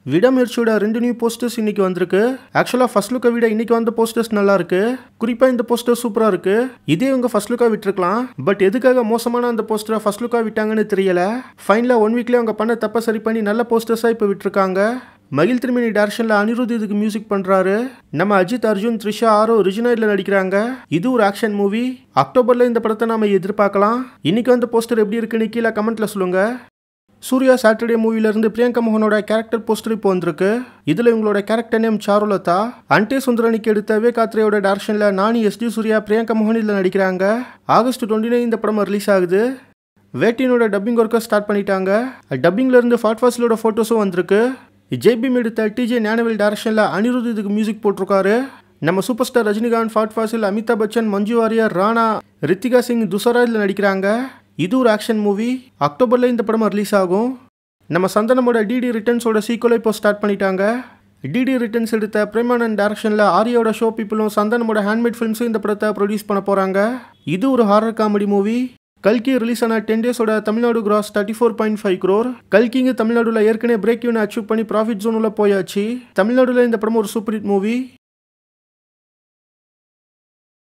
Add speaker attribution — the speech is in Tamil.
Speaker 1: விடாமுயற்சியோட ரெண்டு நியூ போஸ்டர்ஸ் இன்னைக்கு வந்திருக்கு ஆக்சுவலாக ஃபர்ஸ்ட் லுக்கை விட இன்னைக்கு வந்த போஸ்டர்ஸ் நல்லா இருக்கு குறிப்பாக இந்த போஸ்டர் சூப்பராக இருக்கு இதே இவங்க ஃபர்ஸ்ட் லுக்காக விட்டுருக்கலாம் பட் எதுக்காக மோசமான அந்த போஸ்டரை ஃபர்ஸ்ட் லுக்காக விட்டாங்கன்னு தெரியல ஃபைனலாக ஒன் வீக்லேயே அவங்க பண்ண தப்பை சரி பண்ணி நல்ல போஸ்டர்ஸாக இப்போ விட்டுருக்காங்க மகிழ் திருமணி டேரக்ஷனில் அனிருத் இதுக்கு மியூசிக் பண்ணுறாரு நம்ம அஜித் அர்ஜுன் த்ரிஷா ஆரோ ரிஜினாயில் நடிக்கிறாங்க இது ஒரு ஆக்ஷன் மூவி அக்டோபரில் இந்த படத்தை நாம எதிர்பார்க்கலாம் இன்னைக்கு வந்த போஸ்டர் எப்படி இருக்குன்னு கீழே கமெண்ட்ல சொல்லுங்க சூர்யா சாட்டர்டே மூவிலேருந்து பிரியங்கா மோகனோட கேரக்டர் போஸ்டர் இப்போ வந்திருக்கு இதில் இவங்களோட கேரக்டர் நேம் சாருலதா அன்டே சுந்தரனிக்கு எடுத்த வேகாத்ரேயோட டேரக்ஷனில் நானி எஸ்டி சூர்யா பிரியங்கா மோகன் இதில் நடிக்கிறாங்க ஆகஸ்ட் டுவெண்ட்டி இந்த படம் ரிலீஸ் ஆகுது வேட்டினோட டப்பிங் ஒர்க்கை ஸ்டார்ட் பண்ணிட்டாங்க டப்பிங்ல இருந்து ஃபாட் ஃபாஸ்லோட ஃபோட்டோஸும் வந்திருக்கு ஜேபிஎம் எடுத்த டிஜே ஞானவேல் டேரக்ஷனில் அனிருத் இதுக்கு மியூசிக் போட்டிருக்காரு நம்ம சூப்பர் ஸ்டார் ரஜினிகாந்த் ஃபாட் ஃபாசில் அமிதாப் பச்சன் மஞ்சு வாரியர் ராணா ரித்திகா சிங் துசரா இதில் நடிக்கிறாங்க இது ஒரு ஆக்ஷன் மூவி அக்டோபரில் இந்த படம் ரிலீஸ் ஆகும் நம்ம சந்தனமோட டிடி ரிட்டர்ன்ஸோட சீக்குவலை இப்போ ஸ்டார்ட் பண்ணிட்டாங்க டிடி ரிட்டர்ன்ஸ் எடுத்த பிரேமானந்த் டேரக்ஷனில் ஆரியோட ஷோ பீப்புளும் சந்தனமோட ஹேண்ட்மேட் ஃபிலிம்ஸும் இந்த படத்தை ப்ரொடியூஸ் பண்ண போகிறாங்க இது ஒரு ஹாரர் காமெடி மூவி கல்கி ரிலீஸ் ஆன டென் டேஸோட Tamil Nadu gross thirty four point five crore கல்கிங்க தமிழ்நாடுல ஏற்கனவே பிரேக் யூன் அச்சீவ் பண்ணி ப்ராஃபிட் ஜோனில் போயாச்சு தமிழ்நாடுல இந்த படம் ஒரு சூப்பர் ஹிட் மூவி